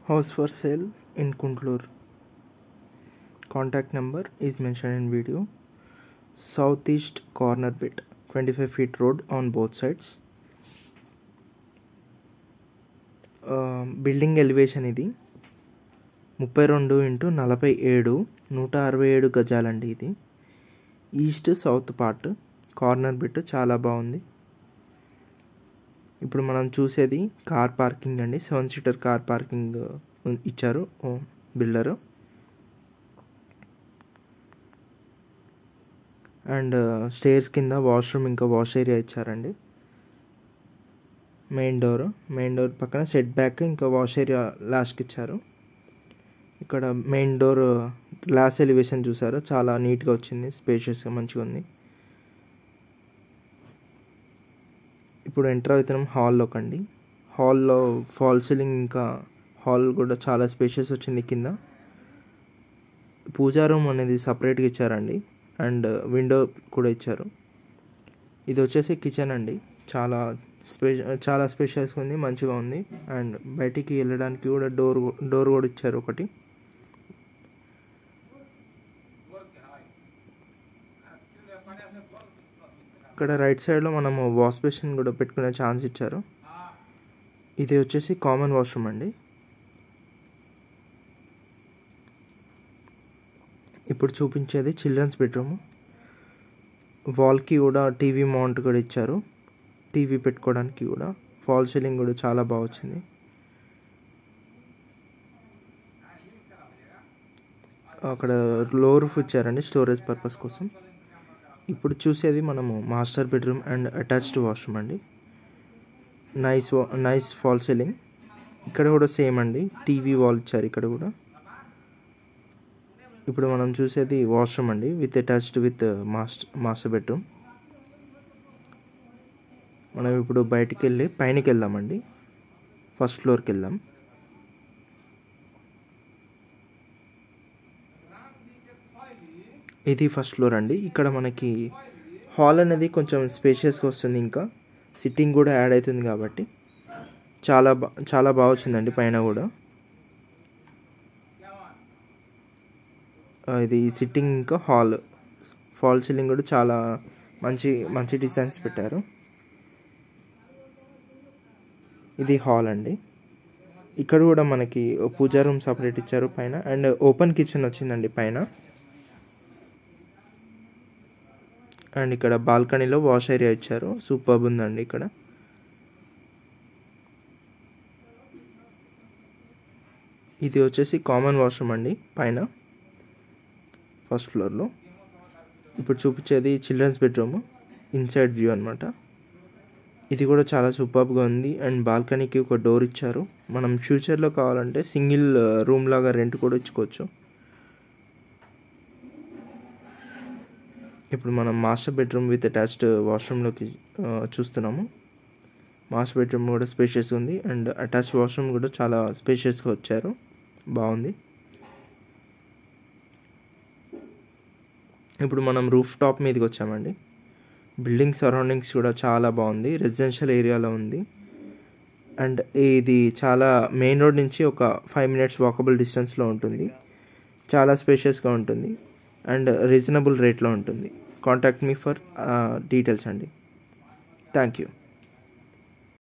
house for sale in Kuntlur. Contact number is mentioned in video. Southeast corner bit, 25 feet road on both sides. Building elevation ఇది ముప్పై రెండు into నలభై ఏడు నూట అరవై ఏడు గజాలండి ఇది east south part corner bit చాలా బాగుంది ఇప్పుడు మనం చూసేది కార్ పార్కింగ్ అండి సెవెన్ సీటర్ కార్ పార్కింగ్ ఇచ్చారు బిల్డరు అండ్ స్టేర్స్ కింద వాష్రూమ్ ఇంకా వాష్ ఏరియా ఇచ్చారండి మెయిన్ డోర్ మెయిన్ డోర్ పక్కన సెట్ బ్యాక్ ఇంకా వాష్ ఏరియా లాస్ట్కి ఇచ్చారు ఇక్కడ మెయిన్ డోర్ గ్లాస్ ఎలివేషన్ చూసారు చాలా నీట్గా వచ్చింది స్పేషియస్గా మంచిగా ఉంది ఇప్పుడు ఎంటర్ అవుతున్నాం హాల్లోకి అండి హాల్లో ఫాల్ సీలింగ్ ఇంకా హాల్ కూడా చాలా స్పేషియస్ వచ్చింది కింద పూజా రూమ్ అనేది సపరేట్గా ఇచ్చారండి అండ్ విండో కూడా ఇచ్చారు ఇది వచ్చేసి కిచెన్ అండి చాలా స్పే చాలా స్పేషియస్గా ఉంది మంచిగా ఉంది అండ్ బయటికి వెళ్ళడానికి కూడా డోర్ డోర్ కూడా ఇచ్చారు ఒకటి ఇక్కడ రైట్ సైడ్లో మనము వాష్ బేసిన్ కూడా పెట్టుకునే ఛాన్స్ ఇచ్చారు ఇది వచ్చేసి కామన్ వాష్రూమ్ అండి ఇప్పుడు చూపించేది చిల్డ్రన్స్ బెడ్రూమ్ వాల్కి కూడా టీవీ మౌంట్ కూడా ఇచ్చారు టీవీ పెట్టుకోవడానికి కూడా ఫాల్ సీలింగ్ కూడా చాలా బాగా వచ్చింది అక్కడ లో రూఫ్ ఇచ్చారండి స్టోరేజ్ పర్పస్ కోసం ఇప్పుడు చూసేది మనము master bedroom and attached washroom అండి నైస్ నైస్ ఫాల్ సీలింగ్ ఇక్కడ కూడా సేమ్ అండి టీవీ వాల్ ఇచ్చారు ఇక్కడ కూడా ఇప్పుడు మనం చూసేది వాష్రూమ్ అండి with attached with master master bedroom మనం ఇప్పుడు బయటికి వెళ్ళి పైనకి వెళ్దామండి ఫస్ట్ ఫ్లోర్కి వెళ్దాం ఇది ఫస్ట్ ఫ్లోర్ అండి ఇక్కడ మనకి హాల్ అనేది కొంచెం స్పేషియస్గా వస్తుంది ఇంకా సిట్టింగ్ కూడా యాడ్ అవుతుంది కాబట్టి చాలా బా చాలా బాగా వచ్చిందండి పైన కూడా ఇది సిట్టింగ్ ఇంకా హాల్ ఫాల్ సీలింగ్ కూడా చాలా మంచి మంచి డిజైన్స్ పెట్టారు ఇది హాల్ అండి ఇక్కడ కూడా మనకి పూజా రూమ్ సపరేట్ ఇచ్చారు పైన అండ్ ఓపెన్ కిచెన్ వచ్చిందండి పైన అండ్ ఇక్కడ బాల్కనీలో వాష్ ఏరియా ఇచ్చారు సూపర్ ఉందండి ఇక్కడ ఇది వచ్చేసి కామన్ వాష్రూమ్ అండి పైన ఫస్ట్ ఫ్లోర్లో ఇప్పుడు చూపించేది చిల్డ్రన్స్ బెడ్రూమ్ ఇన్సైడ్ వ్యూ అనమాట ఇది కూడా చాలా సూపర్గా ఉంది అండ్ బాల్కనీకి ఒక డోర్ ఇచ్చారు మనం ఫ్యూచర్లో కావాలంటే సింగిల్ రూమ్ లాగా రెంట్ కూడా ఇచ్చుకోవచ్చు ఇప్పుడు మనం మాస్టర్ బెడ్రూమ్ విత్ అటాచ్డ్ వాష్రూమ్లోకి చూస్తున్నాము మాస్టర్ బెడ్రూమ్ కూడా స్పేషియస్ ఉంది అండ్ అటాచ్డ్ వాష్రూమ్ కూడా చాలా స్పేషియస్గా వచ్చారు బాగుంది ఇప్పుడు మనం రూఫ్ టాప్ మీదకి వచ్చామండి బిల్డింగ్ సరౌండింగ్స్ కూడా చాలా బాగుంది రెసిడెన్షియల్ ఏరియాలో ఉంది అండ్ ఇది చాలా మెయిన్ రోడ్ నుంచి ఒక ఫైవ్ మినిట్స్ వాకబుల్ డిస్టెన్స్లో ఉంటుంది చాలా స్పేషియస్గా ఉంటుంది అండ్ రీజనబుల్ రేట్లో ఉంటుంది కాంటాక్ట్ మీ ఫర్ డీటెయిల్స్ అండి థ్యాంక్ యూ